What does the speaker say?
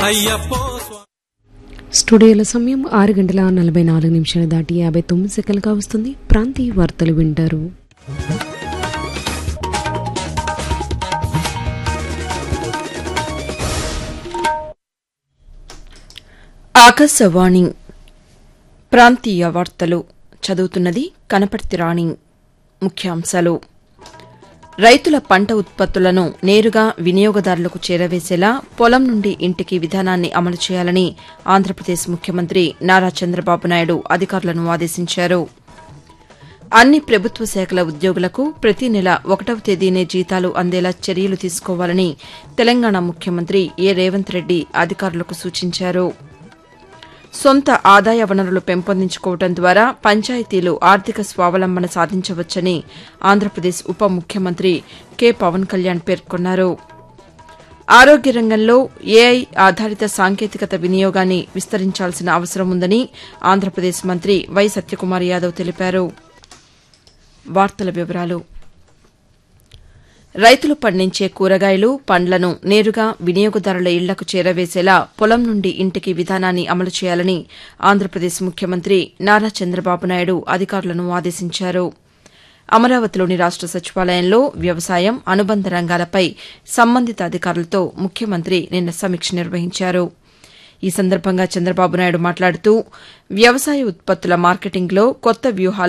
అయ్యప్పో స్వా- స్టూడియోల సమయం ఆరు గంటల నలభై నాలుగు నిమిషాలు దాటి యాభై తొమ్మిది సెకండ్లుగా వస్తుంది ప్రాంతీయ వార్తలు వింటారు ఆకాశవాణి ప్రాంతీయ వార్తలు చదువుతున్నది కనపర్తి రాణి ముఖ్యాంశాలు రైతుల పంట ఉత్పత్తులను నేరుగా వినియోగదారులకు చేరవేసేలా పొలం నుండి ఇంటికి విధానాన్ని అమలు చేయాలని ఆంధ్రప్రదేశ్ ముఖ్యమంత్రి నారా చంద్రబాబు నాయుడు అధికారులను ఆదేశించారు అన్ని ప్రభుత్వ శాఖల ఉద్యోగులకు ప్రతి నెల ఒకటవ తేదీనే జీతాలు అందేలా చర్యలు తీసుకోవాలని తెలంగాణ ముఖ్యమంత్రి ఏ రేవంత్ రెడ్డి అధికారులకు సూచించారు సొంత ఆదాయ వనరులు పెంపొందించుకోవడం ద్వారా పంచాయతీలు ఆర్థిక స్వావలంబన సాధించవచ్చని ఆంధ్రప్రదేశ్ ఉప ముఖ్యమంత్రి కె పవన్ కళ్యాణ్ పేర్కొన్నారు ఆరోగ్య రంగంలో ఏఐ ఆధారిత సాంకేతికత వినియోగాన్ని విస్తరించాల్సిన అవసరం ఉందని ఆంధ్రప్రదేశ్ మంత్రి వై సత్యకుమార్ యాదవ్ తెలిపారు వార్తల వివరాలు రైతులు పండించే కూరగాయలు పండ్లను నేరుగా వినియోగదారుల ఇళ్లకు చేరవేసేలా పొలం నుండి ఇంటికి విధానాన్ని అమలు చేయాలని ఆంధ్రప్రదేశ్ ముఖ్యమంత్రి నారా చంద్రబాబు నాయుడు అధికారులను ఆదేశించారు అమరావతిలోని రాష్ట సచివాలయంలో వ్యవసాయం అనుబంధ రంగాలపై సంబంధిత అధికారులతో ముఖ్యమంత్రి నిన్న సమీక్ష నిర్వహించారు ఈ సందర్భంగా చంద్రబాబు నాయుడు మాట్లాడుతూ వ్యవసాయ ఉత్పత్తుల మార్కెటింగ్లో కొత్త వ్యూహాలు